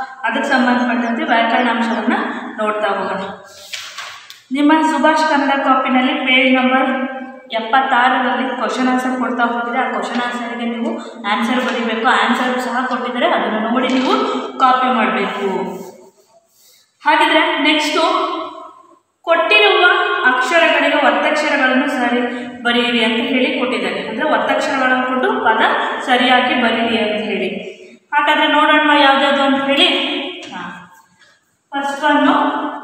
ಅದಕ್ಕೆ ಸಂಬಂಧಪಟ್ಟಂತೆ ವ್ಯಾಕರಣಾಂಶವನ್ನು ನೋಡ್ತಾ ಹೋಗೋಣ ನಿಮ್ಮ ಸುಭಾಷ್ ಕನ್ನಡ ಕಾಪಿನಲ್ಲಿ ಪೇಜ್ ನಂಬರ್ ಎಪ್ಪತ್ತಾರರಲ್ಲಿ ಕ್ವಶನ್ ಆನ್ಸರ್ ಕೊಡ್ತಾ ಹೋಗಿದೆ ಆ ಕ್ವಶನ್ ಆನ್ಸರ್ಗೆ ನೀವು ಆನ್ಸರ್ ಬರೀಬೇಕು ಆನ್ಸರ್ ಸಹ ಕೊಟ್ಟಿದ್ದಾರೆ ಅದನ್ನು ನೋಡಿ ನೀವು ಕಾಪಿ ಮಾಡಬೇಕು ಹಾಗಿದ್ರೆ ನೆಕ್ಸ್ಟು ಕೊಟ್ಟಿರುವ ಅಕ್ಷರಗಳಿಗೆ ಒತ್ತಕ್ಷರಗಳನ್ನು ಸರಿ ಬರೆಯಿರಿ ಅಂತ ಹೇಳಿ ಕೊಟ್ಟಿದ್ದಾರೆ ಅಂದರೆ ಒತ್ತಕ್ಷರಗಳನ್ನು ಕೊಟ್ಟು ಪದ ಸರಿಯಾಗಿ ಬರೀರಿ ಅಂತ ಹೇಳಿ ಹಾಗಾದರೆ ನೋಡೋಣ ಯಾವುದ್ಯಾವುದು ಅಂತ ಹೇಳಿ ಹಾಂ ಫಸ್ಟ್ ಒನ್ನು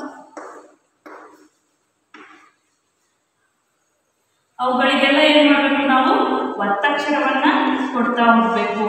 ಅವುಗಳಿಗೆಲ್ಲ ಏನು ಮಾಡಬೇಕು ನಾವು ಒತ್ತಕ್ಷರವನ್ನು ಕೊಡ್ತಾ ಹೋಗಬೇಕು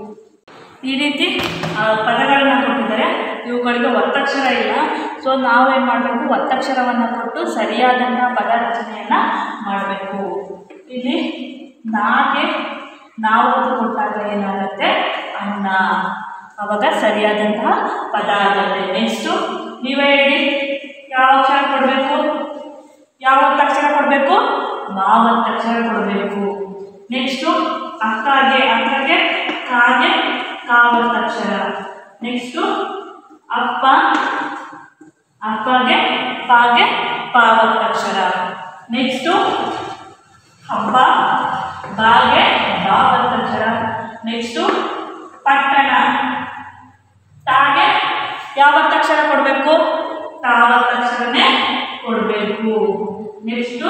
ಈ ರೀತಿ ಆ, ಪದಗಳನ್ನ ಕೊಟ್ಟಿದ್ದಾರೆ ಇವುಗಳಿಗೆ ಒತ್ತಕ್ಷರ ಇಲ್ಲ ಸೊ ನಾವೇನು ಮಾಡಬೇಕು ಒತ್ತಕ್ಷರವನ್ನು ಕೊಟ್ಟು ಸರಿಯಾದಂತಹ ಪದ ರಚನೆಯನ್ನು ಮಾಡಬೇಕು ಇಲ್ಲಿ ನಾಗೆ ನಾವು ಅಂತ ಕೊಟ್ಟಾಗ ಏನಾಗುತ್ತೆ ಅನ್ನ ಅವಾಗ ಸರಿಯಾದಂತಹ ಪದ ಆಗುತ್ತೆ ನೆಕ್ಸ್ಟು ನೀವೇ ಹೇಳಿ ಯಾವ ಅಕ್ಷರ ಕೊಡಬೇಕು ಯಾವ ಒತ್ತಕ್ಷರ ಕೊಡಬೇಕು ಮಾವತ್ತಕ್ಷರ ಕೊಡಬೇಕು ನೆಕ್ಸ್ಟು ಅಕ್ಕಗೆ ಅಕ್ಕಗೆ ಕಾಗೆ ಕಾವತ್ತಕ್ಷರ ನೆಕ್ಸ್ಟು ಅಪ್ಪ ಅಪ್ಪಗೆ ಪಾಗೆ ಪಾವತ್ತಕ್ಷರ ನೆಕ್ಸ್ಟು ಹಬ್ಬ ಬಾಗೆ ಬಾವತ್ತಕ್ಷರ ನೆಕ್ಸ್ಟು ಪಟ್ಟಣ ತಾಗೆ ಯಾವತ್ತಕ್ಷರ ಕೊಡಬೇಕು ತಾವತ್ತಕ್ಷರನೇ ಕೊಡಬೇಕು ನೆಕ್ಸ್ಟು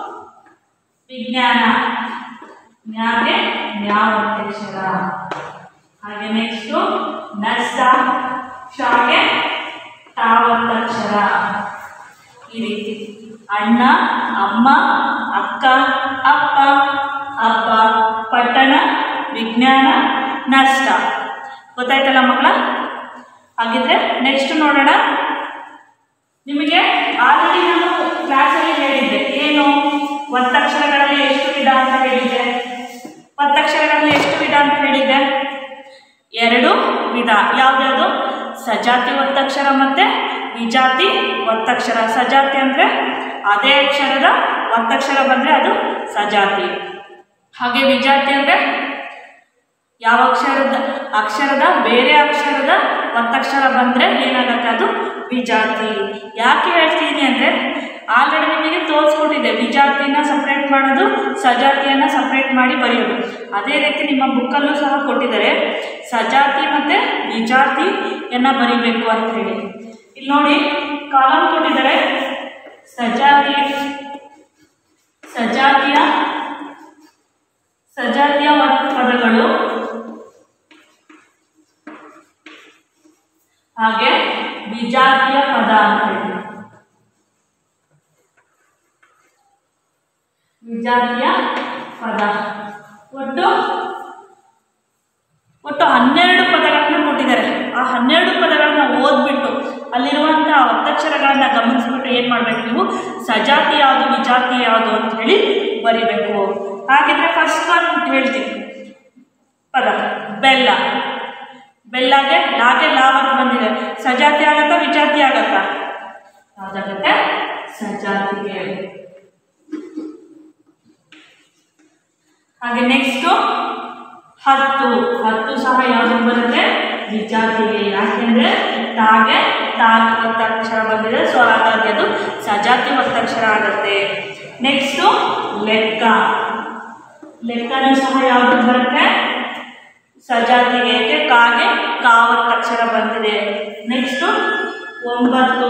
ವಿಜ್ಞಾನ ಜ್ಞಾಗೆ ಜ್ಞಾವತ್ತಕ್ಷರ ಹಾಗೆ ನೆಕ್ಸ್ಟು ನಷ್ಟ ಶಾಗೆ ತಾವತ್ತಕ್ಷರ ಈ ರೀತಿ ಅಣ್ಣ ಅಮ್ಮ ಅಕ್ಕ ಅಪ್ಪ ಹಬ್ಬ ಪಟ್ಟಣ ವಿಜ್ಞಾನ ನಷ್ಟ ಗೊತ್ತಾಯ್ತಲ್ಲ ಮಕ್ಕಳ ಹಾಗಿದ್ರೆ ನೆಕ್ಸ್ಟ್ ನೋಡೋಣ ನಿಮಗೆ ಆಲ್ರೆಡಿ ನಾನು ಕ್ಲಾಸಲ್ಲಿ ಹೇಳಿದ್ದೆ ಏನು ಒತ್ತಕ್ಷರಗಳಲ್ಲಿ ಎಷ್ಟು ವಿಧ ಅಂತ ಹೇಳಿದ್ದೆ ಒತ್ತಕ್ಷರಗಳಲ್ಲಿ ಎಷ್ಟು ವಿಧ ಅಂತ ಹೇಳಿದ್ದೆ ಎರಡು ವಿಧ ಯಾವ್ದ್ಯಾವುದು ಸಜಾತಿ ಒತ್ತಕ್ಷರ ಮತ್ತು ವಿಜಾತಿ ಒತ್ತಕ್ಷರ ಸಜಾತಿ ಅಂದರೆ ಅದೇ ಅಕ್ಷರದ ಒತ್ತಕ್ಷರ ಬಂದರೆ ಅದು ಸಜಾತಿ ಹಾಗೆ ವಿಜಾತಿ ಅಂದರೆ ಯಾವ ಅಕ್ಷರದ ಅಕ್ಷರದ ಬೇರೆ ಅಕ್ಷರದ ಒತ್ತಕ್ಷರ ಬಂದರೆ ಏನಾಗುತ್ತೆ ಅದು ವಿಜಾತಿ ಯಾಕೆ ಹೇಳ್ತೀನಿ ಅಂದರೆ ಆಲ್ರೆಡಿ ನಿಮಗೆ ತೋರಿಸ್ಕೊಟ್ಟಿದೆ ವಿಜಾತಿನ ಸಪ್ರೇಟ್ ಮಾಡೋದು ಸಜಾತಿಯನ್ನು ಸಪ್ರೇಟ್ ಮಾಡಿ ಬರೆಯೋದು ಅದೇ ರೀತಿ ನಿಮ್ಮ ಬುಕ್ಕಲ್ಲೂ ಸಹ ಕೊಟ್ಟಿದ್ದಾರೆ ಸಜಾತಿ ಮತ್ತು ವಿಜಾತಿಯನ್ನು ಬರಿಬೇಕು ಅಂತ ಹೇಳಿ ಇಲ್ಲಿ ನೋಡಿ ಕಾಲಮ್ ಕೊಟ್ಟಿದ್ದಾರೆ ಸಜಾತಿ ಸಜಾತಿಯ ಸಜಾತಿಯ ಒತ್- ಪದಗಳು ಹಾಗೆ ವಿಜಾತಿಯ ಪದ ಅಂತ ಹೇಳಿ ವಿಜಾತಿಯ ಪದ ಒಟ್ಟು ಒಟ್ಟು ಹನ್ನೆರಡು ಪದಗಳನ್ನ ಕೊಟ್ಟಿದ್ದಾರೆ ಆ ಹನ್ನೆರಡು ಪದಗಳನ್ನ ಓದ್ಬಿಟ್ಟು ಅಲ್ಲಿರುವಂಥ ಒತ್ತಕ್ಷರಗಳನ್ನ ಗಮನಿಸ್ಬಿಟ್ಟು ಏನು ಮಾಡಬೇಕು ನೀವು ಸಜಾತಿ ಯಾವುದು ವಿಜಾತಿ ಯಾವುದು ಅಂತ ಹೇಳಿ ಬರಿಬೇಕು ಹಾಗಿದ್ರೆ ಫಸ್ಟ್ ಒನ್ ಹೇಳ್ತೀನಿ ಪದ ಬೆಲ್ಲ ಬೆಲ್ಲಗೆ ಲಾಗೆ ಲಾವತ್ ಬಂದಿದೆ ಸಜಾತಿ ಆಗತ್ತಾ ವಿಜಾತಿ ಆಗತ್ತಾ ಯಾವ್ದಾಗತ್ತೆ ಸಜಾತಿಗೆ ಹಾಗೆ ನೆಕ್ಸ್ಟು ಹತ್ತು ಹತ್ತು ಸಹ ಯಾವ್ದು ಬರುತ್ತೆ ವಿಜಾತಿಗೆ ಯಾಕೆಂದ್ರೆ ತಾಗೆ ತಾಗ್ ಒತ್ತಕ್ಷರ ಬಂದಿದೆ ಸೊ ಹಾಗಾಗಿ ಅದು ಸಜಾತಿ ಒತ್ತಕ್ಷರ ಆಗುತ್ತೆ ನೆಕ್ಸ್ಟು ಲೆಕ್ಕ ಲೆಕ್ಕನೂ ಸಹ ಯಾವುದು ಬರುತ್ತೆ ಸಜಾತಿಗೆ ಏಕೆ ಕಾಗೆ ಕಾವತ್ತಕ್ಷರ ಬಂದಿದೆ ನೆಕ್ಸ್ಟು ಒಂಬತ್ತು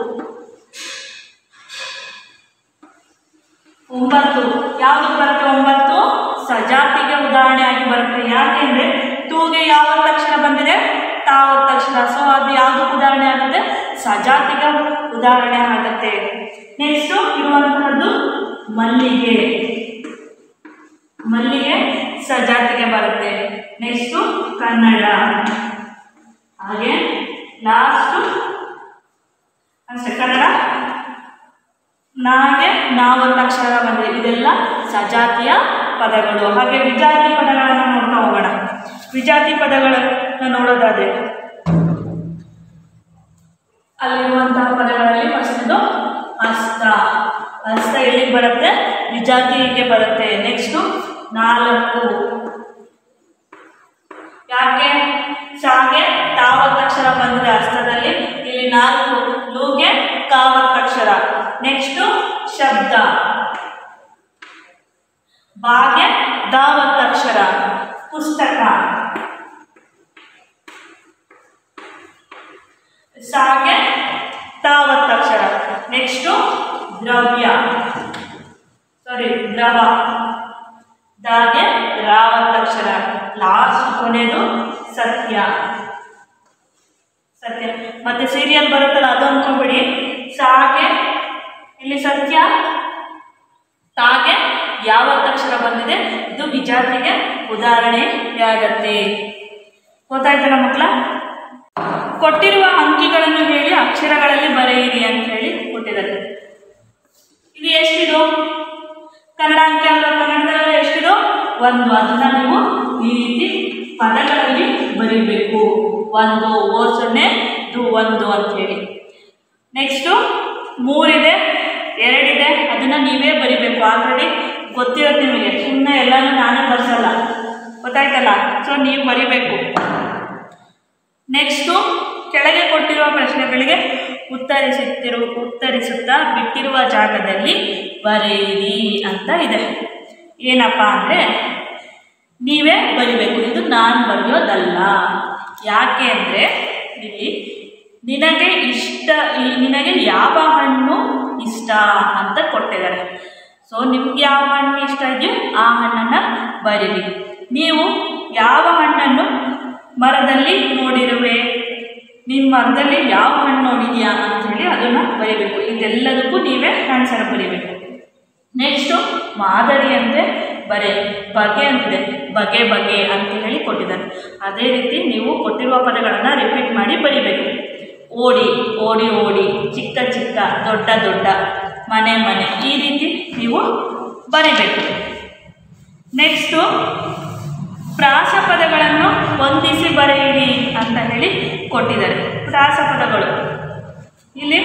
ಒಂಬತ್ತು ಯಾವುದು ಬರುತ್ತೆ ಒಂಬತ್ತು ಸಜಾತಿಗೆ ಉದಾಹರಣೆ ಆಗಿ ಬರುತ್ತೆ ಯಾಕೆಂದ್ರೆ ತೂಗೆ ಯಾವ ಅಕ್ಷರ ಬಂದಿದೆ ತಾವತ್ತಕ್ಷರ ಸೊ ಅದು ಯಾವ್ದಕ್ಕೆ ಉದಾಹರಣೆ ಆಗುತ್ತೆ ಸಜಾತಿಗೆ ಉದಾಹರಣೆ ಆಗುತ್ತೆ ನೆಕ್ಸ್ಟು ಇರುವಂತಹದ್ದು ಮಲ್ಲಿಗೆ ಮಲ್ಲಿಗೆ ಸಜಾತಿಗೆ ಬರುತ್ತೆ ನೆಕ್ಸ್ಟು ಕನ್ನಡ ಹಾಗೆ ಲಾಸ್ಟು ಅಷ್ಟೇ ಕನ್ನಡ ನಾಗೆ ನಾವೊಂದು ಅಕ್ಷರ ಬಂದಿದೆ ಇದೆಲ್ಲ ಸಜಾತಿಯ ಪದಗಳು ಹಾಗೆ ವಿಜಾತಿ ಪದಗಳನ್ನು ನೋಡ್ತಾ ಹೋಗೋಣ ವಿಜಾತಿ ಪದಗಳನ್ನು ನೋಡೋದಾದ್ರೆ ಅಲ್ಲಿರುವಂತಹ ಪದಗಳಲ್ಲಿ ಫಸ್ಟ್ದು ಹಸ್ತ ಹಸ್ತ ಎಲ್ಲಿಗೆ ಬರುತ್ತೆ ವಿಜಾತಿಗೆ ಬರುತ್ತೆ ನೆಕ್ಸ್ಟು ನಾಲ್ಕು ಯಾಕೆ ಸಾಗೆ ತಾವತ್ತಕ್ಷರ ಬಂದಿದೆ ಬಾಗೆ ದಾವತ್ತಕ್ಷರ ಪುಸ್ತಕ ಸಾಗೆ ತಾವತ್ತಕ್ಷರ ನೆಕ್ಸ್ಟು ದ್ರವ್ಯ ಸಾರಿ ದ್ರವ ದಾಗೆ ರಾವತ್ತಕ್ಷರ ಲಾಸ್ಟ್ ಕೊನೆದು ಸತ್ಯ ಸತ್ಯ ಮತ್ತೆ ಸೀರಿಯಲ್ ಬರುತ್ತಲ್ಲ ಅದು ಅನ್ಕೊಂಬಿಡಿ ಸಾಗೆ ಇಲ್ಲಿ ಸತ್ಯ ತಾಗೆ ಯಾವತ್ತಕ್ಷರ ಬಂದಿದೆ ಇದು ವಿಜಾತಿಗೆ ಉದಾಹರಣೆಯಾಗತ್ತೆ ಗೊತ್ತಾಯ್ತಲ್ಲ ಮಕ್ಕಳ ಕೊಟ್ಟಿರುವ ಅಂಕಿಗಳನ್ನು ಹೇಳಿ ಅಕ್ಷರಗಳಲ್ಲಿ ಬರೆಯಿರಿ ಅಂತ ಹೇಳಿ ಕೊಟ್ಟಿದ್ದಾರೆ ಇದು ಎಷ್ಟಿದು ಕನ್ನಡ ಅಂಕಿ ಅಲ್ವಾ ಕನ್ನಡದಲ್ಲಿ ಎಷ್ಟಿದು ಒಂದು ಅದನ್ನ ನೀವು ಈ ರೀತಿ ಪದಗಳಲ್ಲಿ ಬರೀಬೇಕು ಒಂದು ಓ ಸೊನ್ನೆ ಇದು ಒಂದು ಅಂತ ಹೇಳಿ ನೆಕ್ಸ್ಟು ಮೂರಿದೆ ಎರಡಿದೆ ಅದನ್ನ ನೀವೇ ಬರಿಬೇಕು ಆಲ್ರೆಡಿ ಗೊತ್ತಿರೋದು ನಿಮಗೆ ಸುಮ್ಮನೆ ಎಲ್ಲನೂ ನಾನೇ ಬರ್ಸಲ್ಲ ಗೊತ್ತಾಯ್ತಲ್ಲ ಸೊ ನೀವು ಬರಿಬೇಕು ನೆಕ್ಸ್ಟು ಕೆಳಗೆ ಕೊಟ್ಟಿರುವ ಪ್ರಶ್ನೆಗಳಿಗೆ ಉತ್ತರಿಸುತ್ತಿರು ಉತ್ತರಿಸುತ್ತಾ ಬಿಟ್ಟಿರುವ ಜಾಗದಲ್ಲಿ ಬರೆಯಿರಿ ಅಂತ ಇದೆ ಏನಪ್ಪ ಅಂದರೆ ನೀವೇ ಬರಿಬೇಕು ಇದು ನಾನು ಬರೆಯೋದಲ್ಲ ಯಾಕೆ ಅಂದರೆ ಇಲ್ಲಿ ನಿನಗೆ ಇಷ್ಟ ಈ- ನಿನಗೆ ಯಾವ ಹಣ್ಣು ಇಷ್ಟ ಅಂತ ಕೊಟ್ಟಿದ್ದಾರೆ ಸೊ ನಿಮ್ಗೆ ಯಾವ ಹಣ್ಣು ಇಷ್ಟ ಇದೆಯೋ ಆ ಹಣ್ಣನ್ನು ಬರೀರಿ ನೀವು ಯಾವ ಹಣ್ಣನ್ನು ಮರದಲ್ಲಿ ನೋಡಿರುವೆ ನಿನ್ನ ಮರದಲ್ಲಿ ಯಾವ ಹಣ್ಣು ನೋಡಿದ್ಯಾ ಅಂಥೇಳಿ ಅದನ್ನು ಬರೀಬೇಕು ಇದೆಲ್ಲದಕ್ಕೂ ನೀವೇ ಆನ್ಸರ್ ಬರೀಬೇಕು ನೆಕ್ಸ್ಟು ಮಾದರಿ ಅಂದರೆ ಬರೆ ಬಗೆ ಅಂತಿದೆ ಬಗೆ ಬಗೆ ಅಂತ ಹೇಳಿ ಕೊಟ್ಟಿದ್ದಾರೆ ಅದೇ ರೀತಿ ನೀವು ಕೊಟ್ಟಿರುವ ಪದಗಳನ್ನು ರಿಪೀಟ್ ಮಾಡಿ ಬರಿಬೇಕು ಓಡಿ ಓಡಿ ಓಡಿ ಚಿಕ್ಕ ಚಿಕ್ಕ ದೊಡ್ಡ ದೊಡ್ಡ ಮನೆ ಮನೆ ಈ ರೀತಿ ನೀವು ಬರಿಬೇಕು ನೆಕ್ಸ್ಟು ಪ್ರಾಸಪದಗಳನ್ನು ಹೊಂದಿಸಿ ಬರೆಯಿರಿ ಅಂತ ಹೇಳಿ ಕೊಟ್ಟಿದ್ದಾರೆ ಪ್ರಾಸಪದಗಳು ಇಲ್ಲಿ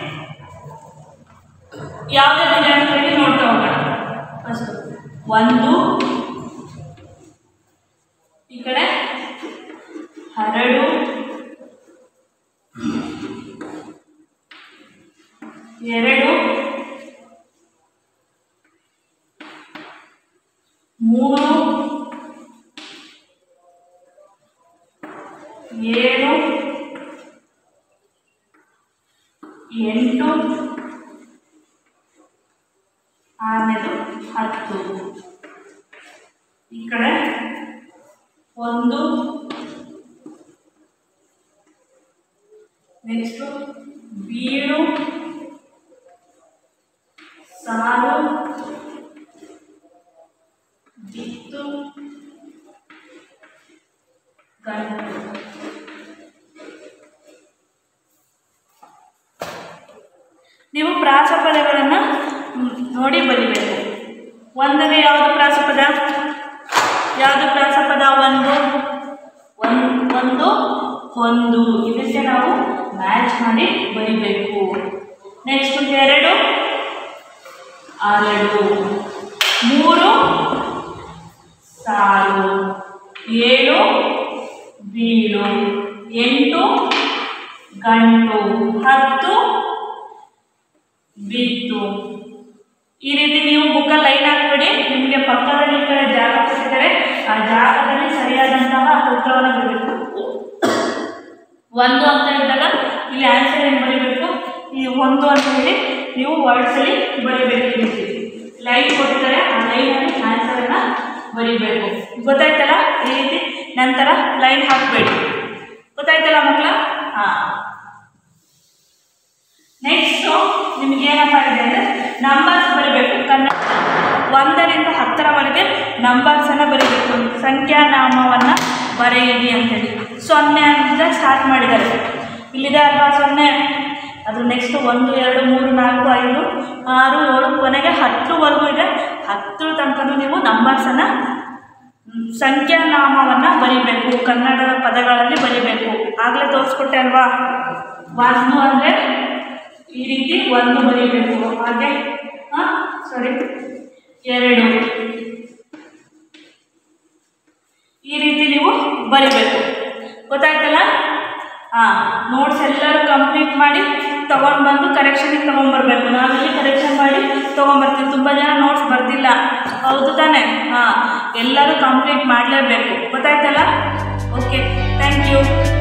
ಯಾವುದಿದೆ ಅಂತ ಹೇಳಿ ನೋಡ್ತಾ ಹೋಗೋಣ ಫಸ್ಟ್ ಒಂದು ಈ ಕಡೆ ಹರಡು ಎರಡು ಮೂರು ಏಳು ಎಂಟು ಆಮೇಲೆ ಹತ್ತು ಈ ಕಡೆ ಒಂದು ನೆಕ್ಸ್ಟು ಬೀಳು ಸಾಲು ಬಿತ್ತು ಗಂಟು ನೀವು ಪ್ರಾಸಪದಗಳನ್ನು ನೋಡಿ ಬರಿಬೇಕು ಒಂದನೇ ಯಾವುದು ಪ್ರಾಸಪದ ಯಾವುದು ಪ್ರಾಸಪದ ಒಂದು ಒಂದ್- ಒಂದು ಒಂದು ಇದಕ್ಕೆ ನಾವು ಮ್ಯಾಚ್ ಮಾಡಿ ಬರಿಬೇಕು ನೆಕ್ಸ್ಟ್ ಎರಡು ಅರಳು ಮೂರು ಸಾಲು ಏಳು ಬೀಳು ಎಂಟು ಗಂಟು ಹತ್ತು ಬಿತ್ತು ಈ ರೀತಿ ನೀವು ಬುಕ್ಕಲ್ಲಿ ಲೈನ್ ಹಾಕ್ಬಿಡಿ ನಿಮಗೆ ಪಕ್ಕದಲ್ಲಿ ಈ ಕಡೆ ಜಾಗ ಕೊಟ್ಟಿದ್ದಾರೆ ಆ ಜಾಗದಲ್ಲಿ ಸರಿಯಾದಂತಹ ಉತ್ತರವನ್ನು ಬರಬೇಕು ಒಂದು ಅಂತ ಇದ್ದಾಗ ಇಲ್ಲಿ ಆನ್ಸರ್ ಏನು ಬರೀಬೇಕು ಈ ಒಂದು ಅಂತ ಹೇಳಿ ನೀವು ವರ್ಡ್ಸಲ್ಲಿ ಬರೀಬೇಕು ಈ ರೀತಿ ಲೈನ್ ಕೊಟ್ಟಿದ್ದಾರೆ ಆ ಲೈನಲ್ಲಿ ಆನ್ಸರನ್ನು ಬರೀಬೇಕು ಗೊತ್ತಾಯ್ತಲ್ಲ ಈ ರೀತಿ ನಂತರ ಲೈನ್ ಹಾಕಬೇಡಿ ಗೊತ್ತಾಯ್ತಲ್ಲ ಮಕ್ಕಳ ಹಾಂ ನೆಕ್ಸ್ಟು ನಿಮ್ಗೆ ಏನಪ್ಪ ಇದೆ ಅಂದರೆ ನಂಬರ್ಸ್ ಬರೀಬೇಕು ಕನ್ನಡ ಒಂದರಿಂದ ಹತ್ತರವರೆಗೆ ನಂಬರ್ಸನ್ನು ಬರೀಬೇಕು ಸಂಖ್ಯಾನಾಮವನ್ನು ಬರೆಯಿರಿ ಅಂತೇಳಿ ಸೊನ್ನೆ ಅಂತ ಸ್ಟಾರ್ಟ್ ಮಾಡಿದ್ದಾರೆ ಇಲ್ಲಿದೆ ಅಲ್ವಾ ಸೊನ್ನೆ ಅದು ನೆಕ್ಸ್ಟ್ ಒಂದು ಎರಡು ಮೂರು ನಾಲ್ಕು ಐದು ಆರು ಏಳು ಕೊನೆಗೆ ಹತ್ತುವರೆಗೂ ಇದೆ ಹತ್ತು ತನಕ ನೀವು ನಂಬರ್ಸನ್ನು ಸಂಖ್ಯಾನಾಮವನ್ನು ಬರಿಬೇಕು ಕನ್ನಡದ ಪದಗಳಲ್ಲಿ ಬರಿಬೇಕು ಆಗಲೇ ತೋರಿಸ್ಕೊಟ್ಟೆ ಅಲ್ವಾ ಒಂದು ಅಂದರೆ ಈ ರೀತಿ ಒಂದು ಬರೀಬೇಕು ಹಾಗೆ ಹಾಂ ಸಾರಿ ಎರಡು ಈ ರೀತಿ ನೀವು ಬರಿಬೇಕು ಗೊತ್ತಾಯ್ತಲ್ಲ ಹಾಂ ನೋಟ್ಸ್ ಎಲ್ಲರೂ ಕಂಪ್ಲೀಟ್ ಮಾಡಿ ತೊಗೊಂಡು ಬಂದು ಕರೆಕ್ಷನಿಗೆ ತೊಗೊಂಬರ್ಬೇಕು ನಾವಿಲ್ಲಿ ಕರೆಕ್ಷನ್ ಮಾಡಿ ತೊಗೊಂಬರ್ತೀವಿ ತುಂಬ ಜನ ನೋಟ್ಸ್ ಬರ್ದಿಲ್ಲ ಹೌದು ತಾನೇ ಹಾಂ ಎಲ್ಲರೂ ಕಂಪ್ಲೀಟ್ ಮಾಡಲೇಬೇಕು ಗೊತ್ತಾಯ್ತಲ್ಲ ಓಕೆ ಥ್ಯಾಂಕ್ ಯು